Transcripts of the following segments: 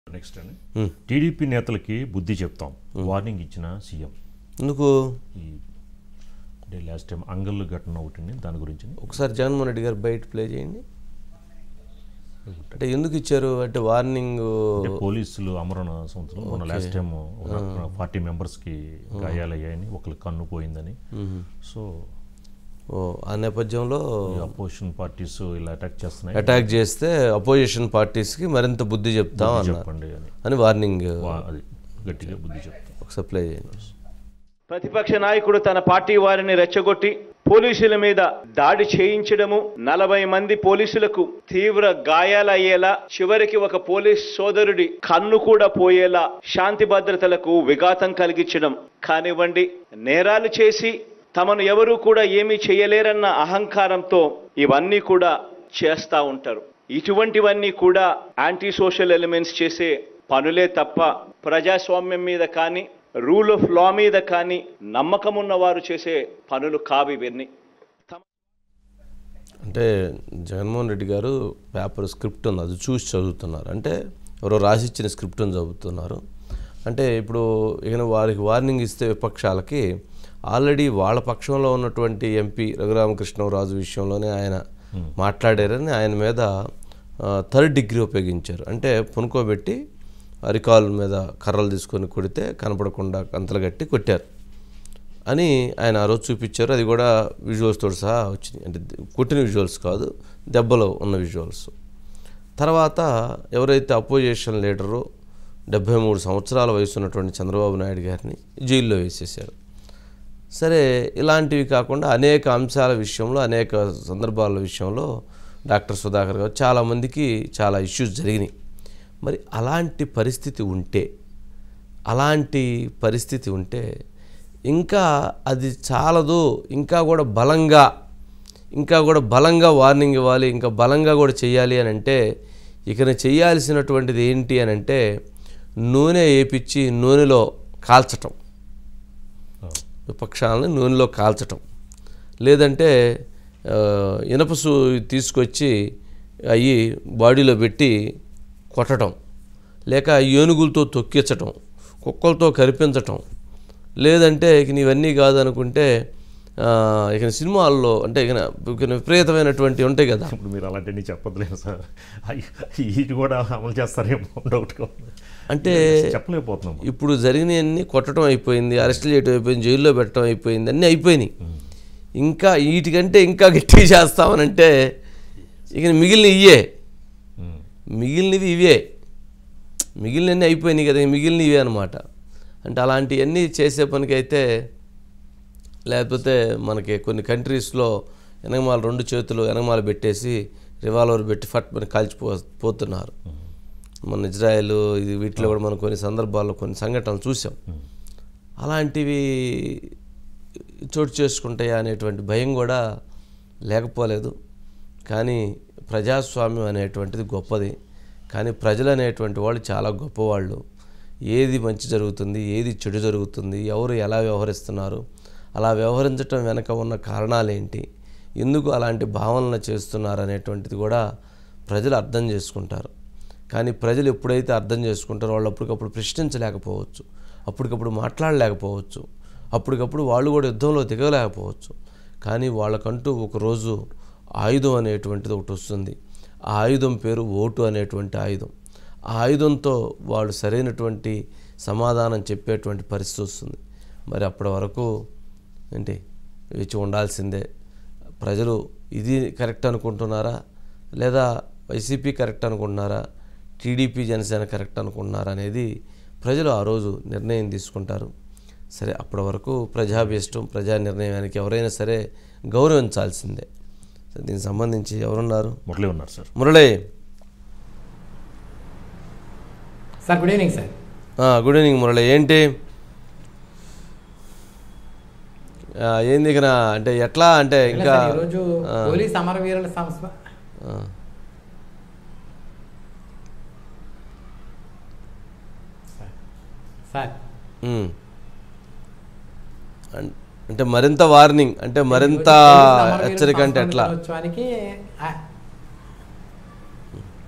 Next అండి TDP నేతలకి బుద్ధి చెప్తాం వార్నింగ్ ఇచ్చిన సీఎం ఎందుకు ఈ అంటే లాస్ట్ టైం అంగల్ ఘటన ఒకటి దాని గురించి ఒకసారి జగన్మోహన్ రెడ్డి గారు బయట ప్లే చేయండి అంటే ఎందుకు ఇచ్చారు అంటే వార్నింగ్ అంటే పోలీసులు అమరణ సంవత్సరం మొన్న లాస్ట్ టైం ఫార్టీ మెంబర్స్కి గాయాలయ్యాయని ఒకరి కన్ను పోయిందని సో ఓ, ఆ నేపథ్యంలో అపోజిషన్ పార్టీస్ ఇలా అటాక్ చేస్తున్నాయి అటాక్ చేస్తే అపోజిషన్ పార్టీస్కి మరింత బుద్ధి చెప్తాం అన్నారు చెప్పండి అని అని వార్నింగ్ వా- అది గట్టిగా బుద్ధి చెప్తాం ఒకసారి ప్లే చేయండి ప్రతిపక్ష నాయకుడు తన పార్టీ వారిని రెచ్చగొట్టి పోలీసుల మీద దాడి చేయించడము నలభై మంది పోలీసులకు తీవ్ర గాయాలయ్యేలా చివరికి ఒక పోలీస్ సోదరుడి కన్ను కూడా పోయేలా శాంతి భద్రతలకు విఘాతం కలిగించడం కానివ్వండి నేరాలు చేసి తమను ఎవరూ కూడా ఏమీ చేయలేరన్న అహంకారంతో ఇవన్నీ కూడా చేస్తా ఉంటారు ఇటువంటివన్నీ కూడా యాంటీ సోషల్ ఎలిమెంట్స్ చేసే పనులే తప్ప ప్రజాస్వామ్యం మీద కానీ రూల్ ఆఫ్ లా మీద కానీ నమ్మకం ఉన్న వారు చేసే పనులు కావు ఇవన్నీ అంటే జగన్మోహన్ రెడ్డి గారు పేపర్ స్క్రిప్ట్ ఉంది అది చూసి చదువుతున్నారు అంటే ఎవరో రాసిచ్చిన స్క్రిప్ట్ని చదువుతున్నారు అంటే ఇప్పుడు ఇక వారికి వార్నింగ్ ఇస్తే విపక్షాలకి ఆల్రెడీ వాళ్ళ పక్షంలో ఉన్నటువంటి ఎంపీ రఘురామకృష్ణరాజు విషయంలోనే ఆయన మాట్లాడారని ఆయన మీద థర్డ్ డిగ్రీ ఉపయోగించారు అంటే పునుకోబెట్టి అరికాలు మీద కర్రలు తీసుకొని కొడితే కనపడకుండా కంతలు కట్టి కొట్టారు అని ఆయన ఆ రోజు చూపించారు అది కూడా విజువల్స్ తోటి సహా వచ్చింది అంటే కొట్టిన విజువల్స్ కాదు దెబ్బలో ఉన్న విజువల్స్ తర్వాత ఎవరైతే అపోజిషన్ లీడరు డెబ్బై మూడు సంవత్సరాల వయసు ఉన్నటువంటి చంద్రబాబు నాయుడు గారిని జైల్లో వేసేసారు సరే ఇలాంటివి కాకుండా అనేక అంశాల విషయంలో అనేక సందర్భాల విషయంలో డాక్టర్ సుధాకర్ గారు చాలామందికి చాలా ఇష్యూస్ జరిగినాయి మరి అలాంటి పరిస్థితి ఉంటే అలాంటి పరిస్థితి ఉంటే ఇంకా అది చాలదు ఇంకా కూడా బలంగా ఇంకా కూడా బలంగా వార్నింగ్ ఇవ్వాలి ఇంకా బలంగా కూడా చేయాలి అని అంటే ఇక చేయాల్సినటువంటిది ఏంటి అని అంటే నూనె వేపించి నూనెలో కాల్చటం విపక్షాలను నూనెలో కాల్చటం లేదంటే ఆ, ఇనప సు తీసుకొచ్చి అవి బాడీలో పెట్టి కొట్టడం లేక ఏనుగులతో తొక్కించటం కుక్కలతో కరిపించటం లేదంటే ఇక ఇవన్నీ కాదనుకుంటే ఆ, ఇక సినిమాల్లో అంటే ఇక ఇక విపరీతమైనటువంటి ఉంటాయి కదా ఇప్పుడు మీరు అలాంటివన్నీ చెప్పదులేదు సార్ ఇది కూడా అమలు చేస్తారేమో డౌట్గా ఉంది. అంటే చెప్పలేకపోతున్నాం ఇప్పుడు జరిగినవన్నీ కొట్టడం అయిపోయింది అరెస్ట్ చేయడం అయిపోయింది జైల్లో పెట్టడం అయిపోయింది అన్నీ అయిపోయినాయి ఇంకా వీటికంటే ఇంకా గట్టిగా చేస్తామనంటే ఇక మిగిలిన ఇవే ఉమ్. మిగిలినవి ఇవే మిగిలినవన్నీ అయిపోయినాయి కదా మిగిలిన ఇవే అనమాట అంటే అలాంటివన్నీ చేసే పనికైతే లేకపోతే మనకి కొన్ని కంట్రీస్లో వెనకమాల రెండు చేతులు వెనకమాల పెట్టేసి రివాల్వర్ పెట్టి ఫట్ అని కాల్చిపో పోతున్నారు మన ఇజ్రాయెల్ ఇది వీటిలో కూడా మనం కొన్ని సందర్భాల్లో కొన్ని సంఘటనలు చూసాం అలాంటివి చోటు చేసుకుంటాయా అనేటువంటి భయం కూడా లేకపోలేదు కానీ ప్రజాస్వామ్యం అనేటువంటిది గొప్పది కానీ ప్రజలు అనేటువంటి వాళ్ళు చాలా గొప్పవాళ్ళు ఏది మంచి జరుగుతుంది ఏది చెడు జరుగుతుంది ఎవరు ఎలా వ్యవహరిస్తున్నారు అలా వ్యవహరించటం వెనక ఉన్న కారణాలేంటి ఎందుకు అలాంటి భావనలు చేస్తున్నారు అనేటువంటిది కూడా ప్రజలు అర్థం చేసుకుంటారు కానీ ప్రజలు ఎప్పుడైతే అర్థం చేసుకుంటారో వాళ్ళు అప్పటికప్పుడు ప్రశ్నించలేకపోవచ్చు అప్పటికప్పుడు మాట్లాడలేకపోవచ్చు అప్పటికప్పుడు వాళ్ళు కూడా యుద్ధంలో దిగలేకపోవచ్చు కానీ వాళ్ళకంటూ ఒకరోజు ఆయుధం అనేటువంటిది ఒకటి వస్తుంది ఆ ఆయుధం పేరు ఓటు అనేటువంటి ఆయుధం ఆ ఆయుధంతో వాళ్ళు సరైనటువంటి సమాధానం చెప్పేటువంటి పరిస్థితి వస్తుంది మరి అప్పటి వరకు ఏంటి వేచి ఉండాల్సిందే ప్రజలు ఇది కరెక్ట్ అనుకుంటున్నారా లేదా వైసీపీ కరెక్ట్ అనుకుంటున్నారా టీడీపీ జనసేన కరెక్ట్ అనుకుంటున్నారా అనేది ప్రజలు ఆ రోజు నిర్ణయం తీసుకుంటారు సరే అప్పటి వరకు ప్రజాభీష్టం ప్రజా నిర్ణయానికి ఎవరైనా సరే గౌరవించాల్సిందే సరే, దీనికి సంబంధించి ఎవరున్నారు మురళి ఉన్నారు sir Murali sir good evening sir ఆ, గుడ్ ఈవినింగ్ మురళి ఏంటి ఆ, ఏంది ఇక నా- అంటే ఎట్లా అంటే ఇంకా సార్, ఈరోజు పోలీస్ అమరవీరుల సంస్థ ఆ, సార్ ఉమ్. అన్- అంటే మరింత వార్నింగ్ అంటే మరింత పోలీస్ అమరవీరుల హెచ్చరిక అంటే సంస్మరణ ఎట్లా దినోత్సవానికి ఆ-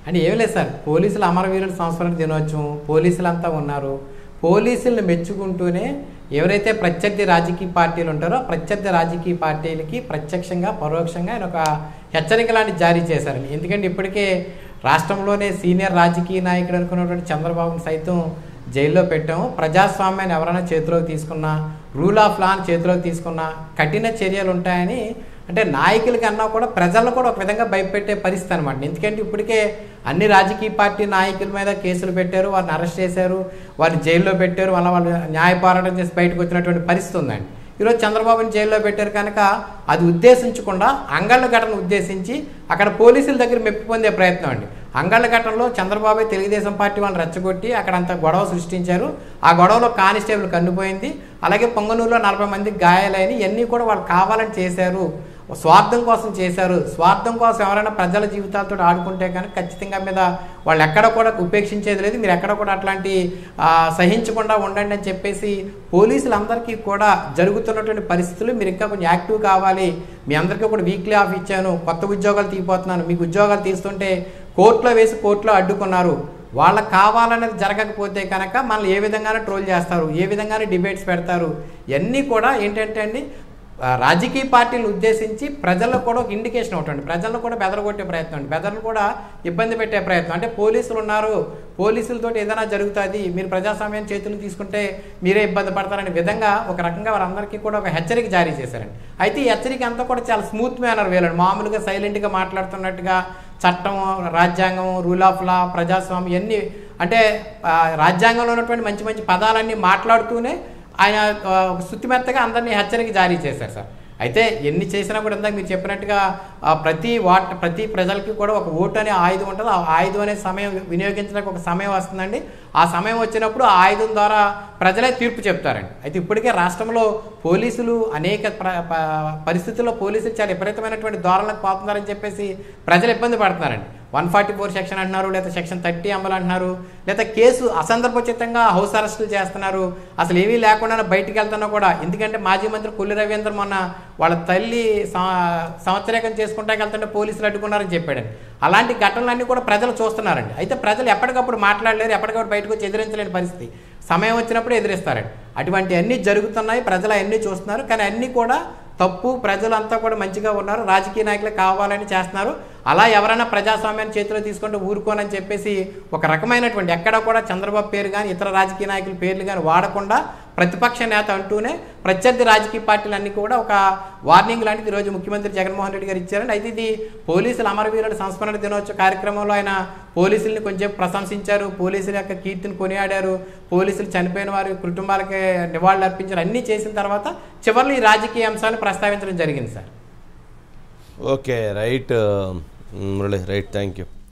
అంటే ఏం లేదు సార్ పోలీసులు అమరవీరుల సంస్మరణ దినోత్సవం పోలీసులు అంతా ఉన్నారు పోలీసులను మెచ్చుకుంటూనే ఎవరైతే ప్రత్యర్థి రాజకీయ పార్టీలు ఉంటారో ఆ ప్రత్యర్థి రాజకీయ పార్టీలకి ప్రత్యక్షంగా పరోక్షంగా ఆయన ఒక హెచ్చరిక లాంటిది జారీ చేశారండి ఎందుకంటే ఇప్పటికే రాష్ట్రంలోనే సీనియర్ రాజకీయ నాయకుడు అనుకున్నటువంటి చంద్రబాబును సైతం జైల్లో పెట్టాము ప్రజాస్వామ్యాన్ని ఎవరైనా చేతిలోకి తీసుకున్నా రూల్ ఆఫ్ లాని చేతిలోకి తీసుకున్నా కఠిన చర్యలు ఉంటాయని అంటే నాయకుల కన్నా కూడా ప్రజలను కూడా ఒక విధంగా భయపెట్టే పరిస్థితి అనమాట ఎందుకంటే ఇప్పటికే అన్ని రాజకీయ పార్టీ నాయకుల మీద కేసులు పెట్టారు వారిని అరెస్ట్ చేశారు వారిని జైల్లో పెట్టారు వల్ల వాళ్ళు న్యాయ పోరాటం చేసి బయటకు వచ్చినటువంటి పరిస్థితి ఉందండి ఈరోజు చంద్రబాబుని జైల్లో పెట్టారు కనుక అది ఉద్దేశించకుండా అంగళ్ళ ఘటన ఉద్దేశించి అక్కడ పోలీసుల దగ్గర మెప్పు పొందే ప్రయత్నం అండి అంగళ్ళ ఘటనలో చంద్రబాబు తెలుగుదేశం పార్టీ వాళ్ళని రెచ్చగొట్టి అక్కడ అంత గొడవ సృష్టించారు ఆ గొడవలో కానిస్టేబుల్ కన్నుపోయింది అలాగే పొంగనూరులో నలభై మందికి గాయాలైన ఇవన్నీ కూడా వాళ్ళు కావాలని చేశారు స్వార్థం కోసం చేశారు స్వార్థం కోసం ఎవరైనా ప్రజల జీవితాలతో ఆడుకుంటే కనుక ఖచ్చితంగా మీద వాళ్ళు ఎక్కడ కూడా ఉపేక్షించేది లేదు మీరు ఎక్కడ కూడా అట్లాంటి ఆ, సహించకుండా ఉండండి అని చెప్పేసి పోలీసులందరికీ కూడా జరుగుతున్నటువంటి పరిస్థితులు మీరు ఇంకా కొంచెం యాక్టివ్ కావాలి మీ అందరికీ కూడా వీక్లీ ఆఫ్ ఇచ్చాను కొత్త ఉద్యోగాలు తీయబోతున్నాను మీకు ఉద్యోగాలు తీస్తుంటే కోర్టులో వేసి కోర్టులో అడ్డుకున్నారు వాళ్ళకి కావాలనేది జరగకపోతే కనుక మనల్ని ఏ విధంగానే ట్రోల్ చేస్తారు ఏ విధంగానే డిబేట్స్ పెడతారు ఇవన్నీ కూడా ఏంటంటే అండి ఆ, రాజకీయ పార్టీలు ఉద్దేశించి ప్రజలకు కూడా ఒక ఇండికేషన్ ఉంటుంది ప్రజలను కూడా బెదరగొట్టే ప్రయత్నం అండి బెదర్లు కూడా ఇబ్బంది పెట్టే ప్రయత్నం అంటే పోలీసులు ఉన్నారు పోలీసులతో ఏదైనా జరుగుతుంది మీరు ప్రజాస్వామ్యం చేతులు తీసుకుంటే మీరే ఇబ్బంది పడతారనే విధంగా ఒక రకంగా వారందరికీ కూడా ఒక హెచ్చరిక జారీ చేశారండి అయితే ఈ హెచ్చరిక అంతా కూడా చాలా స్మూత్ మేనర్ వేలండి మామూలుగా సైలెంట్గా మాట్లాడుతున్నట్టుగా చట్టం రాజ్యాంగం రూల్ ఆఫ్ లా ప్రజాస్వామ్యం ఇవన్నీ అంటే ఆ, రాజ్యాంగంలో ఉన్నటువంటి మంచి మంచి పదాలన్నీ మాట్లాడుతూనే ఆయన ఆ, ఒక శుతిమెత్తగా అందరినీ హెచ్చరిక జారీ చేశారు సార్ అయితే ఎన్ని చేసినా కూడా ఇందాక మీరు చెప్పినట్టుగా ఆ, ప్రతి వాట్ ప్రతి ప్రజలకి కూడా ఒక ఓటు అనే ఆయుధం ఉంటుంది ఆ ఆయుధం అనే సమయం వినియోగించడానికి ఒక సమయం వస్తుందండి ఆ సమయం వచ్చినప్పుడు ఆ ఆయుధం ద్వారా ప్రజలే తీర్పు చెప్తారండి అయితే ఇప్పటికే రాష్ట్రంలో పోలీసులు అనేక ప్ర ప- పరిస్థితుల్లో పోలీసులు చాలా విపరీతమైనటువంటి ధోరణులకు పోతున్నారని చెప్పేసి ప్రజలు ఇబ్బంది పడుతున్నారండి వన్ ఫార్టీ ఫోర్ సెక్షన్ అంటున్నారు లేదా సెక్షన్ థర్టీ అమలు అంటున్నారు లేదా కేసు అసందర్భోచితంగా హౌస్ అరెస్టులు చేస్తున్నారు అసలు ఏమీ లేకుండా బయటికి వెళ్తున్నా కూడా ఎందుకంటే మాజీ మంత్రి కొల్లి రవీంద్ర మొన్న వాళ్ళ తల్లి సం- సంవత్సరేకం చేసుకుంటాకి వెళ్తుంటే పోలీసులు అడ్డుకున్నారని చెప్పాడండి అలాంటి ఘటనలన్నీ కూడా ప్రజలు చూస్తున్నారండి అయితే ప్రజలు ఎప్పటికప్పుడు మాట్లాడలేరు ఎప్పటికప్పుడు బయటకు వచ్చి ఎదిరించలేని పరిస్థితి సమయం వచ్చినప్పుడు ఎదిరిస్తారండి అటువంటి అన్నీ జరుగుతున్నాయి ప్రజలు అన్నీ చూస్తున్నారు కానీ అన్నీ కూడా తప్పు ప్రజలంతా కూడా మంచిగా ఉన్నారు రాజకీయ నాయకులు కావాలని చేస్తున్నారు అలా ఎవరైనా ప్రజాస్వామ్యాన్ని చేతిలో తీసుకుంటే ఊరుకోనని చెప్పేసి ఒక రకమైనటువంటి ఎక్కడ కూడా చంద్రబాబు పేరు కానీ ఇతర రాజకీయ నాయకుల పేర్లు కానీ వాడకుండా ప్రతిపక్ష నేత అంటూనే ప్రత్యర్థి రాజకీయ పార్టీలన్నీ కూడా ఒక వార్నింగ్ లాంటిది ఈరోజు ముఖ్యమంత్రి జగన్మోహన్ రెడ్డి గారు ఇచ్చారండి అయితే ఇది పోలీసుల అమరవీరుల సంస్మరణ దినోత్సవ కార్యక్రమంలో ఆయన పోలీసుల్ని కొంచెం ప్రశంసించారు పోలీసుల యొక్క కీర్తిని కొనియాడారు పోలీసులు చనిపోయిన వారి కుటుంబాలకి నివాళులు అర్పించారు అన్నీ చేసిన తర్వాత చివరిలో ఈ రాజకీయ అంశాలను ప్రస్తావించడం జరిగింది sir okay right Murali right thank you